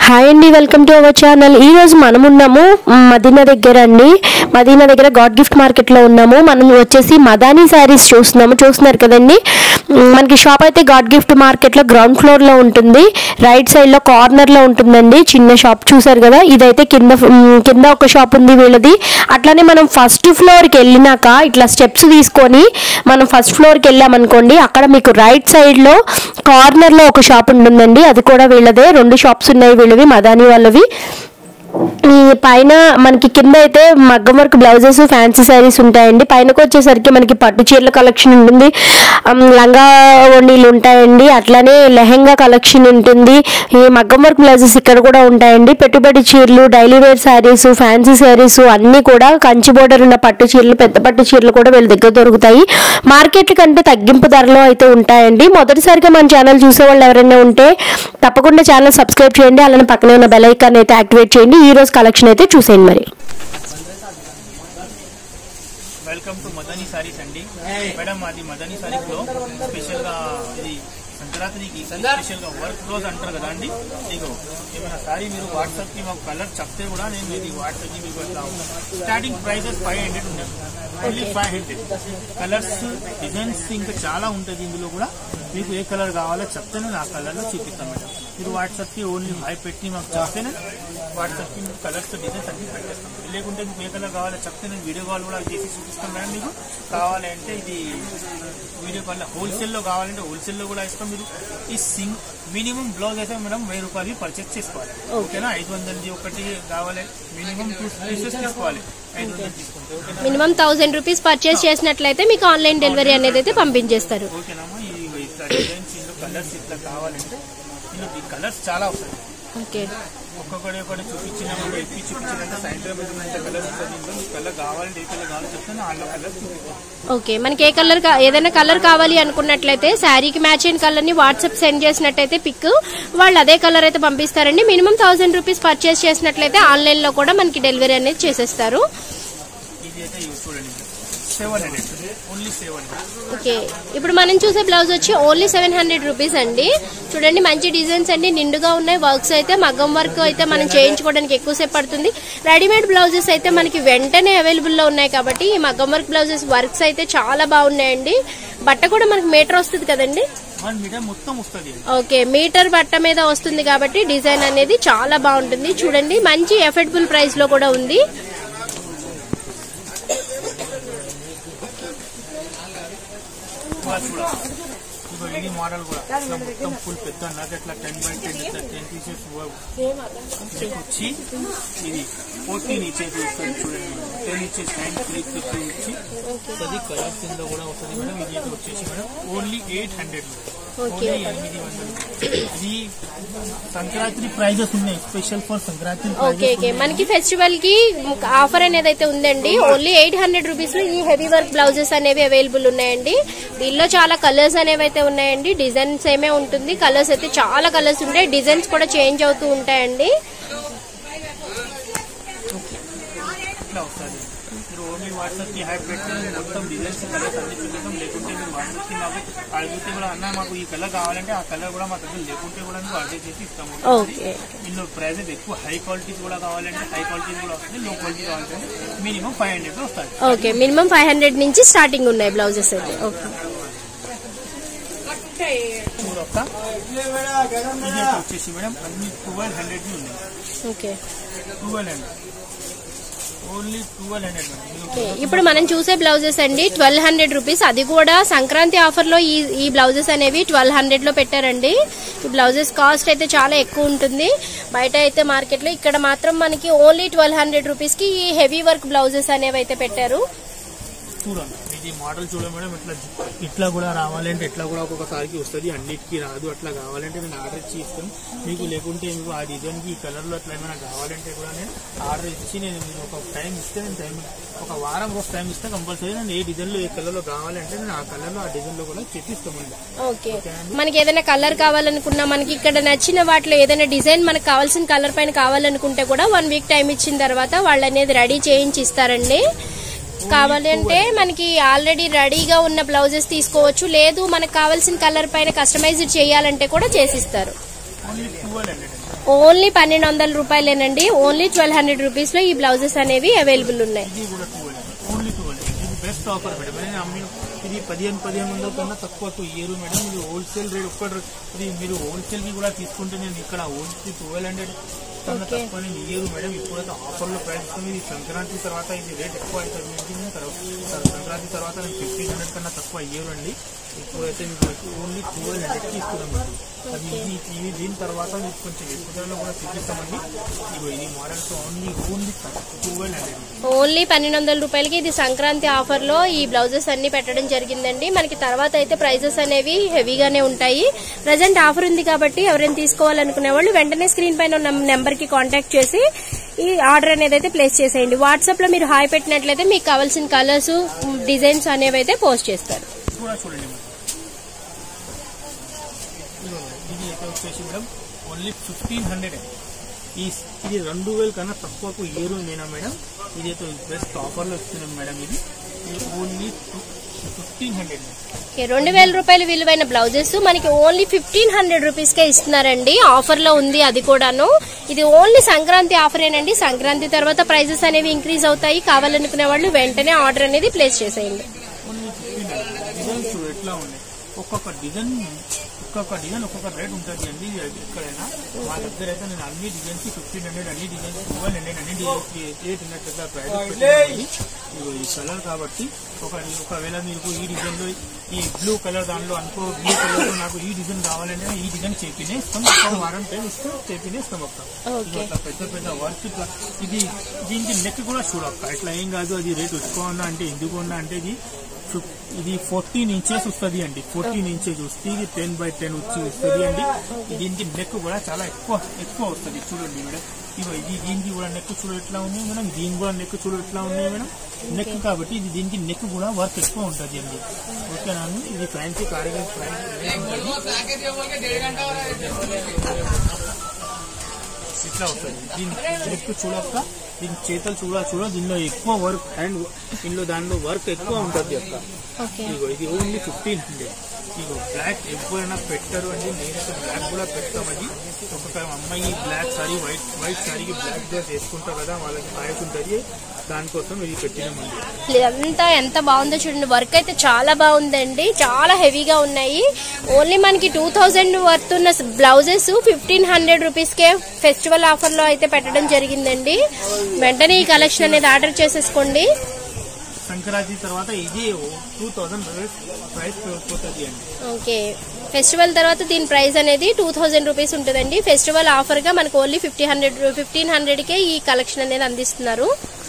Hi అండి welcome to our channel ఈ రోజు మనం ఉన్నాము మ్, మదీనా దగ్గర అండి మదీనా దగ్గర గాడ్ గిఫ్ట్ మార్కెట్ లో ఉన్నాము మనం వచ్చేసి మదానీ శారీస్ చూస్తున్నాము చూస్తున్నారు కదండి మ్, మనకి షాప్ అయితే గాడ్ గిఫ్ట్ మార్కెట్ లో గ్రౌండ్ ఫ్లోర్ లో ఉంటుంది రైట్ సైడ్ లో కార్నర్ లో ఉంటుందండి చిన్న షాప్ చూసారు కదా ఇదైతే కింద మ్, కింద ఒక షాప్ ఉంది వీళ్ళది అట్లానే మనం ఫస్ట్ ఫ్లోర్ కి వెళ్ళినాక ఇట్లా స్టెప్స్ తీసుకొని మనం ఫస్ట్ ఫ్లోర్ కి వెళ్ళామనుకోండి అక్కడ మీకు రైట్ సైడ్ లో కార్నర్ లో ఒక షాప్ ఉంటుందండి అది కూడా వీళ్ళదే రెండు షాప్స్ ఉన్నాయి వీళ్ళవి మదాని వాళ్ళవి ఈ పైన మనకి కింద అయితే మగ్గం వర్క్ బ్లౌజెస్ ఫ్యాన్సీ శారీస్ ఉంటాయండి పైనకి వచ్చేసరికి మనకి పట్టు చీరల కలెక్షన్ ఉంటుంది అమ్, లంగా ఓణీలు ఉంటాయండి అట్లానే లెహెంగా కలెక్షన్ ఉంటుంది ఈ మగ్గం వర్క్ బ్లౌజెస్ ఇక్కడ కూడా ఉంటాయండి పెట్టుబడి చీరలు daily wear saris fancy saris అన్నీ కూడా కంచి బోర్డర్ ఉన్న పట్టు చీరలు పెద్ద పట్టు చీరలు కూడా వీళ్ళ దగ్గర దొరుకుతాయి మార్కెట్ కంటే తగ్గింపు ధరలో అయితే ఉంటాయండి మొదటిసారిగా మన ఛానల్ చూసే వాళ్ళు ఎవరైనా ఉంటే తప్పకుండా ఛానల్ సబ్స్క్రైబ్ చేయండి అలానే పక్కనే ఉన్న బెల్ ఐకాన్ అయితే యాక్టివేట్ చేయండి ఈ రోజు కలెక్షన్ అయితే చూసేయండి మరి వెల్కమ్ టు మదనీ సారీస్ అండి మేడం అది మదనీ సారీస్ లో స్పెషల్ గా ఇది సంక్రాంతికి స్పెషల్ గా వర్క్ రోజు అంటారు కదా అండి ఇగో ఏమైనా సారీ మీరు వాట్సాప్ కి మాకు కలర్ చెప్తే కూడా నేను ఇది వాట్సాప్ కి మీకు పెడతాము స్టార్టింగ్ ప్రైసెస్ ఫైవ్ హండ్రెడ్ ఉన్నాయి only five hundred colours designs ఇంకా చాలా ఉంటుంది ఇందులో కూడా మీకు ఏ కలర్ కావాలో చెప్తే నేను ఆ కలర్ లో చూపిస్తాను మేడం మీరు వాట్సాప్ కి ఓన్లీ హై పెట్టి మాకు చెప్తేనే వాట్సాప్ కి మీకు కలర్స్ డిజైన్స్ అన్ని పెట్టేస్తాం లేకుంటే మీకు ఏ కలర్ కావాలో చెప్తే నేను వీడియో కాల్ కూడా చేసి చూపిస్తాం మేడం మీకు కావాలంటే ఇది వీడియో కాల్ హోల్సేల్ లో కావాలంటే హోల్సేల్ లో కూడా ఇస్తాం మీరు ఈ సింగ్ మినిమం బ్లౌజ్ అయితే మేడం వెయ్యి రూపాయలు పర్చేస్ చేసుకోవాలి ఓకేనా ఐదు వందలది ఒకటి కావాలి మినిమం టూ పీసెస్ తీసుకోవాలి ఐదు వందలు తీసుకుంటే ఓకేనా మినిమం థౌసండ్ రూపీస్ పర్చేస్ చేసినట్లయితే మీకు ఆన్లైన్ డెలివరీ అనేది అయితే పంపించేస్తారు ఓకేనమ్మా ఈ ఇట్లా డిజైన్స్ ఇందులో కలర్స్ ఇట్లా కావాలంటే ఇందులో ఈ కలర్స్ చాలా వస్తాయి ఓకే ఒక్కొక్కటి ఒకటి చూపించినామంటే ఎక్కి చూపించినంటే సాయంత్రం ఇంత కలర్ ఉంటుంది ఇందులో మీకు కలర్ కావాలంటే ఏ కలర్ కావాలో చెప్తాను ఆన్లో కలర్ చూపిస్తాను ఓకే మనకి ఏ కలర్ కా- ఏదైనా కలర్ కావాలి అనుకున్నట్లయితే శారీకి మ్యాచ్ అయిన కలర్ ని వాట్సాప్ సెండ్ చేసినట్టయితే పిక్ వాళ్ళు అదే కలర్ అయితే పంపిస్తారండి మినిమం థౌసండ్ రూపీస్ పర్చేస్ చేసినట్లయితే ఆన్లైన్ లో కూడా మనకి డెలివరీ అనేది చేసేస్తారు ఇది అయితే ఇవి చూడండి seven hundred only seven hundred okay ఇప్పుడు మనం చూసే బ్లౌజ్ వచ్చి ఓన్లీ సెవెన్ హండ్రెడ్ రూపీస్ అండి చూడండి మంచి డిజైన్స్ అండి నిండుగా ఉన్నాయి వర్క్స్ అయితే మగ్గం వర్క్ అయితే మనం చేయించుకోవడానికి ఎక్కువసేపు పడుతుంది రెడీమేడ్ బ్లౌజెస్ అయితే మనకి వెంటనే అవైలబుల్ లో ఉన్నాయి కాబట్టి ఈ మగ్గం వర్క్ బ్లౌజెస్ వర్క్స్ అయితే చాలా బాగున్నాయండి బట్ట కూడా మనకి మీటర్ వస్తుంది కదండి వన్ మీటర్ మొత్తం వస్తుంది ఓకే మీటర్ బట్ట మీద వస్తుంది కాబట్టి డిజైన్ అనేది చాలా బాగుంటుంది చూడండి మంచి ఎఫర్డబుల్ ప్రైస్ లో కూడా ఉంది కూడా చూడ ఇగో ఇది మోడల్ కూడా ఇట్లా మొత్తం ఫుల్ పెద్ద నాకు ఇట్లా టెన్ బై టెన్ ఇట్లా టెన్ పీసెస్ మీకు వచ్చి ఇది ఫోర్టీన్ ఇచ్చేసి వస్తుంది చూడండి టెన్ ఇచ్చేసి నైన్ త్రీ ఫిఫ్టీ ఇచ్చి వస్తుంది కలర్ కింద కూడా వస్తుంది మేడం ఇది అయితే వచ్చేసి madam only eight hundred only ఎనిమిది వందలు ఇది సంక్రాంతి ప్రైజెస్ ఉన్నాయి special for Sankranti okay okay మనకి ఫెస్టివల్ కి ఆఫర్ అనేది అయితే ఉందండి ఓన్లీ ఎయిట్ హండ్రెడ్ రూపీస్ లో ఈ హెవీ వర్క్ బ్లౌజెస్ అనేవి అవైలబుల్ ఉన్నాయండి దీనిలో చాలా కలర్స్ అనేవి అయితే ఉన్నాయండి డిజైన్స్ ఏమే ఉంటుంది కలర్స్ అయితే చాలా కలర్స్ ఉంటాయి డిజైన్స్ కూడా చేంజ్ అవుతూ ఉంటాయండి ఇట్లా వస్తుంది మీరు ఓన్లీ వాట్సాప్ కి హ్యాప్ పెట్టి మొత్తం డిజైన్స్ కలర్స్ అన్ని చూపిస్తాం లేకుంటే మీరు వాట్సాప్ కి మాకు అడిగితే కూడా అన్న మాకు ఈ కలర్ కావాలంటే ఆ కలర్ కూడా మా దగ్గర లేకుంటే కూడా మేము అడ్జస్ట్ చేసి ఇస్తాము ఓకే ఇందులో ప్రైజెస్ ఎక్కువ హై క్వాలిటీ కూడా కావాలంటే హై క్వాలిటీ కూడా వస్తుంది లో క్వాలిటీ కావాలంటే మినిమం ఫైవ్ హండ్రెడ్ వస్తుంది ఓకే మినిమం ఫైవ్ హండ్రెడ్ నుంచి స్టార్టింగ్ ఉన్నాయి బ్లౌజెస్ అయితే ఓకే చూడొక్క ఇది అయితే వచ్చేసి మేడం అన్ని ట్వెల్వ్ హండ్రెడ్ ఉన్నాయి okay twelve hundred only twelve hundred madam మీరు ఓకే ఇప్పుడు మనం చూసే బ్లౌజెస్ అండి ట్వెల్వ్ హండ్రెడ్ రూపీస్ అది కూడా సంక్రాంతి ఆఫర్ లో ఈ ఈ బ్లౌజెస్ అనేవి ట్వెల్వ్ హండ్రెడ్ లో పెట్టారండి ఈ బ్లౌజెస్ కాస్ట్ అయితే చాలా ఎక్కువ ఉంటుంది బయట అయితే మార్కెట్ లో ఇక్కడ మాత్రం మనకి ఓన్లీ ట్వెల్వ్ హండ్రెడ్ రూపీస్ కి ఈ హెవీ వర్క్ బ్లౌజెస్ అనేవి అయితే పెట్టారు చూడండి ఇది మోడల్ చూడండి మేడం ఇట్లా ఇట్లా కూడా రావాలంటే ఇట్లా కూడా ఒక్కొక్కసారికి వస్తుంది అన్నిటికీ రాదు అట్లా కావాలంటే నేను ఆర్డర్ ఇచ్చి ఇస్తాను మీకు లేకుంటే మీకు ఆ డిజైన్ కి ఈ కలర్ లో అట్లా ఏమైనా కావాలంటే కూడా నేను ఆర్డర్ ఇచ్చి నేను మీరు ఒక టైం ఇస్తే నేను టైం ఒక వారం రోజు టైం ఇస్తే కంపల్సరీ నేను ఏ డిజైన్ లో ఏ కలర్ లో కావాలంటే నేను ఆ కలర్ లో ఆ డిజైన్ లో కూడా చెప్పిస్తామండి ఓకే మనకి ఏదైనా కలర్ కావాలనుకున్నా మనకి ఇక్కడ నచ్చిన వాటిలో ఏదైనా డిజైన్ మనకు కావాల్సిన కలర్ పైన కావాలనుకుంటే కూడా వన్ వీక్ టైం ఇచ్చిన తర్వాత వాళ్ళు అనేది రెడీ చేయించి ఇస్తారండి కావాలి అంటే మనకి ఆల్రెడీ రెడీగా ఉన్న బ్లౌజెస్ తీసుకోవచ్చు లేదు మనకు కావాల్సిన కలర్ పైన కస్టమైజ్ చేయాలంటే కూడా చేసిస్తారు ఓన్లీ ట్వెల్వ్ హండ్రెడ్ ఓన్లీ పన్నెండు వందల రూపాయలేనండి ఓన్లీ ట్వెల్వ్ హండ్రెడ్ రూపీస్ లో ఈ బ్లౌజెస్ అనేవి అవైలబుల్ ఉన్నాయి ఇది కూడా ట్వెల్వ్ ఓన్లీ ట్వెల్వ్ ఇది బెస్ట్ ఆఫర్ మేడం నేను అమ్మిన ఇది పదిహేను పదిహేను వందల కన్నా తక్కువకు ఇయ్యరు మేడం ఇది హోల్సేల్ రేట్ ఒక్క ఇది మీరు హోల్సేల్ కి కూడా తీసుకుంటే నేను ఇక్కడ హోల్సేల్ ట్వెల్వ్ హండ్రెడ్ కన్నా Okay. తక్కువ నేను ఇయ్యరు మేడం ఇప్పుడైతే ఆఫర్లో ప్రైస్ ఇస్తుంది ఇది సంక్రాంతి తర్వాత ఇది రేట్ ఎక్కువ అవుతుంది మీకు తర్వాత సంక్రాంతి తర్వాత నేను ఫిఫ్టీన్ హండ్రెడ్ కన్నా తక్కువ ఇయ్యరు అండి ఇప్పుడైతే మీకు ఓన్లీ ట్వెల్వ్ హండ్రెడ్కి ఇస్తున్నాం అండి అది ఇది ఇది దీని తర్వాత మీకు కొంచెం ఎక్కువ ధరలో కూడా చూపిస్తామండి ఇగో ఇది models only only twelve hundred only పన్నెండు వందల రూపాయలకి ఇది సంక్రాంతి ఆఫర్ లో ఈ బ్లౌజెస్ అన్ని పెట్టడం జరిగిందండి మనకి తర్వాత అయితే ప్రైజెస్ అనేవి హెవీగానే ఉంటాయి ప్రజెంట్ ఆఫర్ ఉంది కాబట్టి ఎవరైనా తీసుకోవాలనుకునే వాళ్ళు వెంటనే స్క్రీన్ పైన ఉన్న నెంబర్ కి కాంటాక్ట్ చేసి ఈ ఆర్డర్ అనేది అయితే ప్లేస్ చేసేయండి వాట్సాప్ లో మీరు హాయ్ పెట్టినట్లయితే మీకు కావాల్సిన కలర్స్ డిజైన్స్ అనేవి అయితే పోస్ట్ చేస్తారు కూడా చూడండి మేడం ఇదిగో ఇది అయితే వచ్చేసి మేడం ఓన్లీ ఫిఫ్టీన్ హండ్రెడ్ ఈ ఇది రెండు వేల కన్నా తక్కువకు ఏరు నేనా మేడం ఇది అయితే బెస్ట్ ఆఫర్లో ఇస్తున్నాం మేడం ఇది ఇది ఓన్లీ ఫిఫ్టీన్ హండ్రెడ్ ఓకే, రెండు వేల రూపాయల విలువైన బ్లౌజెస్ మనకి ఓన్లీ ఫిఫ్టీన్ హండ్రెడ్ రూపీస్ కే ఇస్తున్నారండి ఆఫర్ లో ఉంది అది కూడాను ఇది ఓన్లీ సంక్రాంతి ఆఫరేనండి సంక్రాంతి తర్వాత ప్రైజెస్ అనేవి ఇంక్రీజ్ అవుతాయి కావాలనుకునే వాళ్ళు వెంటనే ఆర్డర్ అనేది ప్లేస్ చేసేయండి ఓన్లీ ఫిఫ్టీన్ హండ్రెడ్ డిజైన్స్ చూడు ఎట్లా ఉన్నాయి ఒక్కొక్క డిజైన్ ఒక్కొక్క డిజైన్ ఒక్కొక్క రేట్ ఉంటుంది అండి ఇది ఎక్కడైనా మా దగ్గర అయితే నేను అన్ని డిజైన్స్ ఫిఫ్టీన్ హండ్రెడ్ అన్ని డిజైన్స్ ట్వెల్వ్ హండ్రెడ్ అన్ని డిజైన్స్ రేట్ ఉన్నట్టుగా ప్రైస్ పెట్టామండి ఇదిగో ఈ కలర్ కాబట్టి ఒక ఒకవేళ మీకు ఈ డిజైన్ లో ఈ బ్లూ కలర్ దానిలో అనుకో బ్లూ కలర్ లో నాకు ఈ డిజైన్ కావాలంటే ఈ డిజైన్ చేపినే ఇస్తాం ఒక వారం టైం ఇస్తాం చేపినే ఇస్తాం అక్క ఓకే. ఇట్లా పెద్ద పెద్ద వర్క్ ఇట్లా ఇది దీనికి నెక్ కూడా చూడక్క ఇట్లా ఏం కాదు అది రేట్ ఎక్కువ ఉన్నా అంటే ఎందుకు ఉన్నా అంటే ఇది ఫిఫ్- ఇది ఫోర్టీన్ ఇంచెస్ వస్తుంది అండి ఫోర్టీన్ ఇంచెస్ వస్తే ఇది టెన్ బై టెన్ వచ్చి వస్తుంది అండి దీనికి నెక్ కూడా చాలా ఎక్కువ ఎక్కువ వస్తుంది చూడండి మేడం ఇగో ఇది దీనికి కూడా నెక్ చూడ ఎట్లా ఉన్నాయి మేడం దీని కూడా నెక్ చూడ ఎట్లా ఉన్నాయి మేడం నెక్ కాబట్టి ఇది దీనికి నెక్ కూడా వర్క్ ఎక్కువ ఉంటుంది అండి ఓకేనా అండి ఇది ఫ్యాన్సీ కారిగా ఇట్లా వస్తుంది దీని నెక్ చూడక్క దీని చేతులు చూడ చూడ దీనిలో ఎక్కువ వర్క్ అండ్ దీనిలో దానిలో వర్క్ ఎక్కువ ఉంటుంది అక్క ఓకే ఇగో ఇది ఓన్లీ ఫిఫ్టీన్ హండ్రెడ్ ఇగో బ్లాక్ ఎవరైనా పెట్టరు అండి నేనైతే బ్లాక్ కూడా పెడతామండి ఒక్కొక్క అమ్మాయి బ్లాక్ సారీ వైట్ వైట్ సారీకి బ్లాక్ డ్రెస్ వేసుకుంటారు కదా వాళ్ళకి హాయిగా ఉంటుంది దానికోసం ఇది పెట్టినామండి ఇదంతా ఎంత బాగుందో చూడండి వర్క్ అయితే చాలా బాగుందండి చాలా హెవీగా ఉన్నాయి ఓన్లీ మనకి టూ థౌజండ్ వర్త్ ఉన్న బ్లౌజెస్ ఫిఫ్టీన్ హండ్రెడ్ రూపీస్ కే ఫెస్టివల్ ఆఫర్ లో అయితే పెట్టడం జరిగిందండి వెంటనే ఈ కలెక్షన్ అనేది ఆర్డర్ చేసేసుకోండి సంక్రాంతి తర్వాత ఇది టూ థౌసండ్ ప్రైస్ పోతుంది అండి ఓకే ఫెస్టివల్ తర్వాత దీని ప్రైస్ అనేది టూ థౌజండ్ రూపీస్ ఉంటుందండి ఫెస్టివల్ ఆఫర్ గా మనకు only fifty hundred fifteen hundred కే ఈ కలెక్షన్ అనేది అందిస్తున్నారు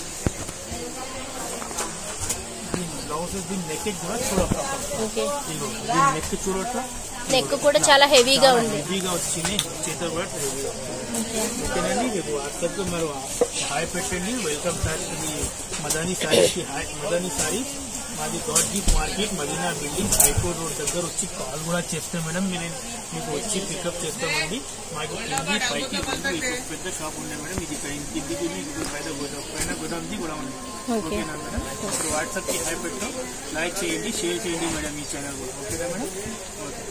దీని బ్లౌజెస్ దీని నెక్ కూడా చూడక్క ఓకే ఇగో దీని నెక్ చూడట్లా నెక్ కూడా చాలా హెవీగా ఉంది హెవీగా వచ్చింది చేతులు కూడా హెవీగా ఓకేనండి మీకు వాట్సాప్ మీరు హాయ్ పెట్టండి వెల్కమ్ సార్ ఇది మదాని సారీకి హాయ్ మదాని సారీ మాది god jeep market Madina building high court road దగ్గర వచ్చి కాల్ కూడా చేస్తాం మేడం మీరు మీకు వచ్చి పికప్ చేస్తామండి మాకు కింది పైకి ముందు ఇది ఒక పెద్ద షాప్ ఉండే మేడం ఇది పై- కిందికి ఉంది, ఇది పైన గోదాం పైన గోదాంది కూడా ఉంది ఓకే. ఓకేనా మేడం ఇప్పుడు వాట్సాప్కి హాయ్ పెట్టాం లైక్ చేయండి షేర్ చేయండి మేడం ఈ ఛానల్ కూడా ఓకేనా మేడం ఓకే